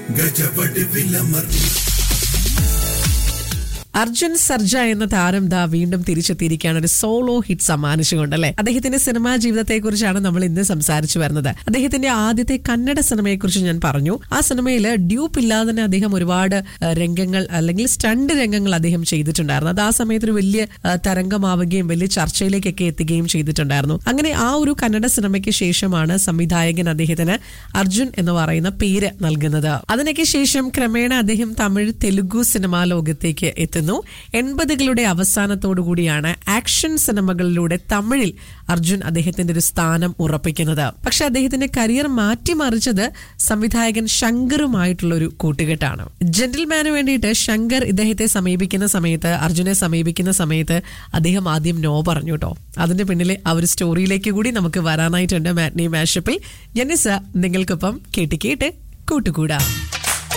ഗജവടിവിലമർത്തി അർജുൻ സർജ എന്ന താരം ദാ വീണ്ടും തിരിച്ചെത്തിയിരിക്കുകയാണ് ഒരു സോളോ ഹിറ്റ് സമ്മാനിച്ചുകൊണ്ടല്ലേ അദ്ദേഹത്തിന്റെ സിനിമാ ജീവിതത്തെക്കുറിച്ചാണ് നമ്മൾ ഇന്ന് സംസാരിച്ചു വരുന്നത് അദ്ദേഹത്തിന്റെ ആദ്യത്തെ കന്നഡ സിനിമയെക്കുറിച്ച് ഞാൻ പറഞ്ഞു ആ സിനിമയിൽ ഡ്യൂപ്പ് ഇല്ലാതെ തന്നെ അദ്ദേഹം ഒരുപാട് ആ, രംഗങ്ങൾ അല്ലെങ്കിൽ സ്റ്റണ്ട് രംഗങ്ങൾ അദ്ദേഹം ചെയ്തിട്ടുണ്ടായിരുന്നു അത് ആ സമയത്ത് ഒരു വലിയ ആ, തരംഗമാവുകയും വലിയ ചർച്ചയിലേക്കൊക്കെ എത്തുകയും ചെയ്തിട്ടുണ്ടായിരുന്നു അങ്ങനെ ആ ഒരു കന്നഡ സിനിമയ്ക്ക് ശേഷമാണ് സംവിധായകൻ അദ്ദേഹത്തിന് അർജുൻ എന്ന് പറയുന്ന പേര് നൽകുന്നത് അതിനൊക്കെ ശേഷം ക്രമേണ അദ്ദേഹം തമിഴ് തെലുഗു സിനിമാ ലോകത്തേക്ക് എത്തുന്നു എൺപതുകളുടെ അവസാനത്തോടു കൂടിയാണ് ആക്ഷൻ സിനിമകളിലൂടെ തമിഴിൽ അർജുൻ അദ്ദേഹത്തിന്റെ ഒരു സ്ഥാനം ഉറപ്പിക്കുന്നത് പക്ഷെ അദ്ദേഹത്തിന്റെ കരിയർ മാറ്റിമറിച്ചത് സംവിധായകൻ ശങ്കറുമായിട്ടുള്ള ഒരു കൂട്ടുകെട്ടാണ് ജെന്റിൽമാന് വേണ്ടിയിട്ട് ശങ്കർ ഇദ്ദേഹത്തെ സമീപിക്കുന്ന സമയത്ത് അർജുനെ സമീപിക്കുന്ന സമയത്ത് അദ്ദേഹം ആദ്യം നോ പറഞ്ഞു കേട്ടോ അതിന്റെ പിന്നിലെ ആ ഒരു സ്റ്റോറിയിലേക്ക് കൂടി നമുക്ക് വരാനായിട്ടുണ്ട് മാറ്റ്നി മാഷപ്പിൽ ജനിസ നിങ്ങൾക്കൊപ്പം കേട്ട് കേട്ട് കൂട്ടുകൂടാ